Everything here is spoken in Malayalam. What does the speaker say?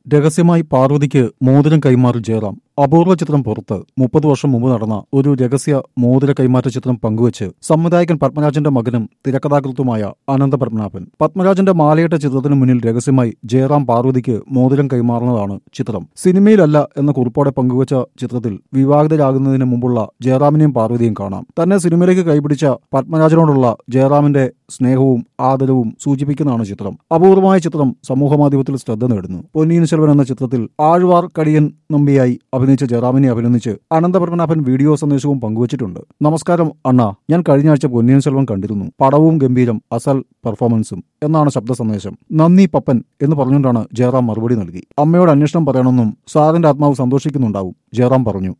രഹസ്യമായി പാർവതിക്ക് മോതിരം കൈമാറി ജയറാം അപൂർവ ചിത്രം പുറത്ത് മുപ്പത് വർഷം മുമ്പ് നടന്ന ഒരു രഹസ്യ മോതിര കൈമാറ്റ ചിത്രം പങ്കുവച്ച് സംവിധായകൻ പത്മരാജന്റെ മകനും തിരക്കഥാകൃത്തുമായ അനന്ത പത്മനാഭൻ പത്മരാജന്റെ മാലയിട്ട ചിത്രത്തിന് മുന്നിൽ രഹസ്യമായി ജയറാം പാർവതിക്ക് മോതിരം കൈമാറുന്നതാണ് ചിത്രം സിനിമയിലല്ല എന്ന കുറിപ്പോടെ പങ്കുവച്ച ചിത്രത്തിൽ വിവാഹിതരാകുന്നതിന് മുമ്പുള്ള ജയറാമിനെയും പാർവതിയും കാണാം തന്നെ സിനിമയിലേക്ക് കൈപിടിച്ച പത്മരാജനോടുള്ള ജയറാമിന്റെ സ്നേഹവും ആദരവും സൂചിപ്പിക്കുന്നതാണ് ചിത്രം അപൂർവമായ ചിത്രം സമൂഹമാധ്യമത്തിൽ ശ്രദ്ധ നേടുന്നു പൊന്നിയിൻ സെൽവൻ എന്ന ചിത്രത്തിൽ ആഴ്വാർ കടിയൻ നമ്പിയായി അഭിനയിച്ച ജയറാമിനെ അഭിനന്ദിച്ച് അനന്തപത്മനാഭൻ വീഡിയോ സന്ദേശവും പങ്കുവച്ചിട്ടുണ്ട് നമസ്കാരം അണ്ണ ഞാൻ കഴിഞ്ഞ ആഴ്ച പൊന്നിയിൻ സെൽവൻ കണ്ടിരുന്നു പടവും ഗംഭീരം അസൽ പെർഫോമൻസും എന്നാണ് ശബ്ദ സന്ദേശം നന്ദി പപ്പൻ എന്ന് പറഞ്ഞുകൊണ്ടാണ് ജയറാം മറുപടി നൽകി അമ്മയോട് അന്വേഷണം പറയണമെന്നും സാറിന്റെ ആത്മാവ് സന്തോഷിക്കുന്നുണ്ടാവും ജയറാം പറഞ്ഞു